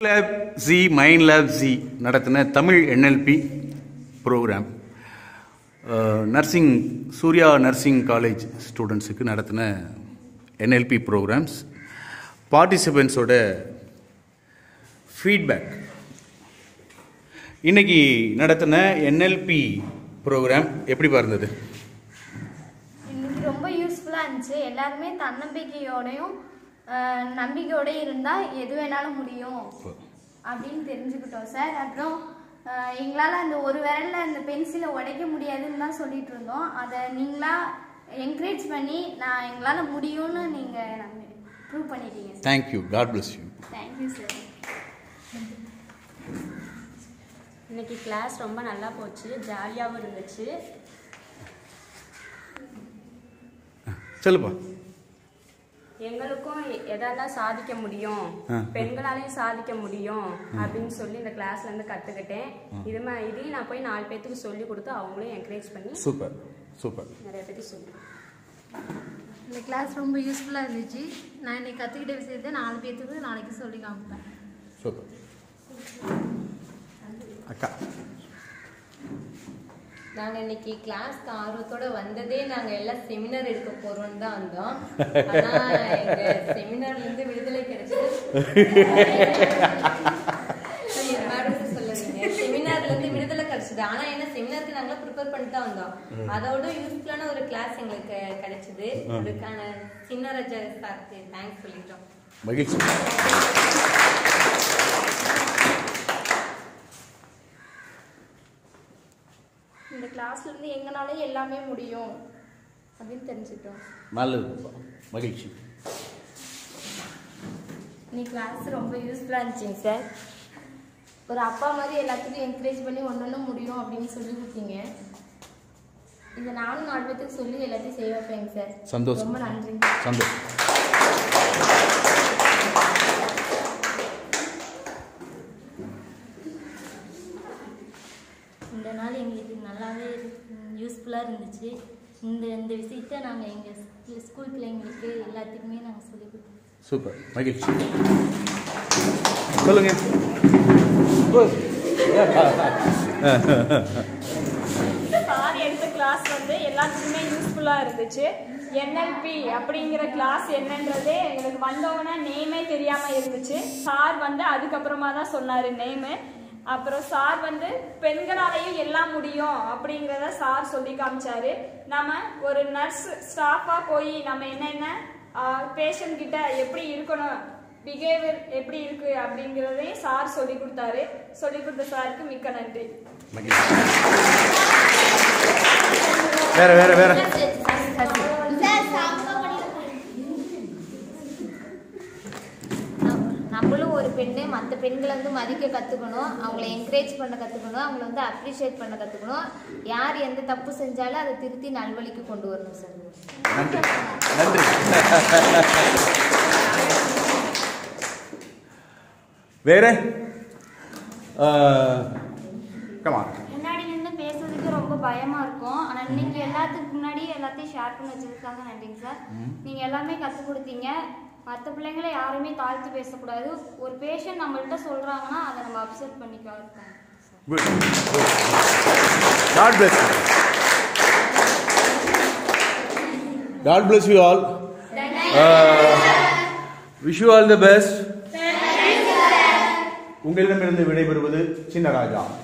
Lab G mind lab G நடத்தின Tamil NLP program nursing Surya nursing college ஸ்டூடெண்ட்ஸுக்கு நடத்தின NLP programs பார்ட்டிசிபெண்ட்ஸோட feedback இன்னைக்கு நடத்தின என்எல்பி ப்ரோக்ராம் எப்படி இருந்தது இன்னைக்கு ரொம்ப யூஸ்ஃபுல்லாக இருந்துச்சு எல்லாருமே தன்னம்பிக்கையோடையும் அஹ், நம்பிக்கையோடயும் இருந்தால் எது வேணாலும் முடியும் அப்படின்னு தெரிஞ்சுக்கிட்டோம் சார் அப்புறம் அஹ், எங்களால் அந்த ஒரு விரலில் அந்த பென்சிலை உடைக்க முடியாதுன்னு தான் சொல்லிட்டு இருந்தோம் அதை நீங்களா என்கரேஜ் பண்ணி நான் எங்களால் முடியும்னு நீங்கள் நம்பி ப்ரூவ் பண்ணிட்டீங்க sir thank you God bless you thank you sir இன்னைக்கு கிளாஸ் ரொம்ப நல்லா போச்சு ஜாலியாகவும் இருந்துச்சு சொல்லுப்பா எங்களுக்கும் எ- எதாதான் சாதிக்க முடியும் ஆ. பெண்களாலையும் சாதிக்க முடியும் அப்படின்னு சொல்லி இந்த கிளாஸ்ல இருந்து கத்துக்கிட்டேன் இது மா இதையும் நான் போய் நாலு பேத்துக்கு சொல்லி கொடுத்து அவங்களையும் என்கரேஜ் பண்ணி சூப்பர் சூப்பர் நிறைய பேருக்கு சொல்லி இந்த கிளாஸ் ரொம்ப யூஸ்ஃபுல்லாக இருந்துச்சு நான் இன்னைக்கு கற்றுக்கிட்ட விஷயத்தை நாலு பேர்த்துக்கு நாளைக்கு சொல்லி காமிப்பேன் சூப்பர் அக்கா நாங்க இன்னைக்கு கிளாஸ்க்கு ஆர்வத்தோட வந்ததே நாங்க எல்லாம் செமினார் எடுக்க போறோம்னு தான் வந்தோம் ஆனா எங்க செமினார்ல இருந்து விடுதலை கிடைச்சது நீங்க மேடம் சொல்லுவீங்க செமினார்ல இருந்து விடுதலை கிடைச்சது ஆனா என்ன செமினாருக்கு நாங்க ப்ரிப்பேர் பண்ணிட்டு தான் வந்தோம் அதோட யூஸ்ஃபுல்லான ஒரு கிளாஸ் எங்களுக்கு கிடைச்சது அதுக்கான சின்னராஜா சாருக்கு தேங்க்ஸ் சொல்லிட்டோம் மகிழ்ச்சி இந்த கிளாஸ்ல இருந்து எங்கனாலும் எல்லாமே முடியும் அப்படின்னு தெரிஞ்சுக்கிட்டோம் நல்லது மகிழ்ச்சி இன்னைக்கு கிளாஸ் ரொம்ப யூஸ்ஃபுல்லாக இருந்துச்சுங்க சார் ஒரு அப்பா மாதிரி எல்லாத்துக்கும் என்கரேஜ் பண்ணி ஒன்று ஒன்று முடியும் அப்படின்னு சொல்லி கொடுத்தீங்க இதை நானும் நாலு பேத்துக்கு சொல்லி எல்லாத்தையும் செய்ய வைப்பேங்க சார் சந்தோஷம். ரொம்ப நன்றிங்க சந்தோஷம் இந்த நாள் எங்களுக்கு நல்லாவே யூஸ்ஃபுல்லாக இருந்துச்சு இந்த இந்த விஷயத்த நாங்கள் எங்கள் ஸ்கூல் பிள்ளைங்களுக்கு எல்லாத்துக்குமே நாங்கள் சொல்லிக் கொடுத்தோம் சூப்பர் மகிழ்ச்சி சொல்லுங்க Good. சார் எடுத்த கிளாஸ் வந்து எல்லாத்துக்குமே யூஸ்ஃபுல்லாக இருந்துச்சு என்எல்பி அப்படிங்கிற கிளாஸ் என்னன்றதே எங்களுக்கு வந்தவொடனே நேமே தெரியாமல் இருந்துச்சு சார் வந்து அதுக்கப்புறமா தான் சொன்னார் நேமு அப்புறம் சார் வந்து பெண்களாலேயும் எல்லாம் முடியும் அப்படிங்கிறத சார் சொல்லி காமிச்சாரு நம்ம ஒரு நர்ஸ் ஸ்டாஃபாக போய் நம்ம என்னென்ன பேஷண்ட் கிட்ட எப்படி இருக்கணும் பிஹேவியர் எப்படி இருக்கு அப்படிங்கிறதையும் சார் சொல்லி கொடுத்தாரு சொல்லி கொடுத்த சாருக்கு மிக்க நன்றி மகிழ்ச்சி வேற வேற வேற நம்மளும் ஒரு பெண்ணு மற்ற பெண்களை வந்து மதிக்க கற்றுக்கணும் அவங்கள என்கரேஜ் பண்ண கற்றுக்கணும் அவங்கள வந்து அப்ரிஷியேட் பண்ண கற்றுக்கணும் யார் எந்த தப்பு செஞ்சாலும் அதை திருத்தி நல்வழிக்கு கொண்டு வரணும் சார் நன்றி நன்றி வேற கமான் முன்னாடி நின்று பேசுறதுக்கு ரொம்ப பயமா இருக்கும் ஆனா இன்னைக்கு எல்லாத்துக்கு முன்னாடி எல்லாத்தையும் ஷேர் பண்ணி வச்சதுக்காக நன்றிங்க சார் நீங்க எல்லாமே கற்றுக் கொடுத்தீங்க மற்ற பிள்ளைங்களை யாருமே தாழ்த்தி பேசக்கூடாது ஒரு பேஷண்ட் நம்மள்ட்ட சொல்றாங்கன்னா அதை நம்ம அப்செட் பண்ணிக்கலாம் good God bless God bless you all wish you all the best உங்களிடமிருந்து விடைபெறுவது சின்ன ராஜா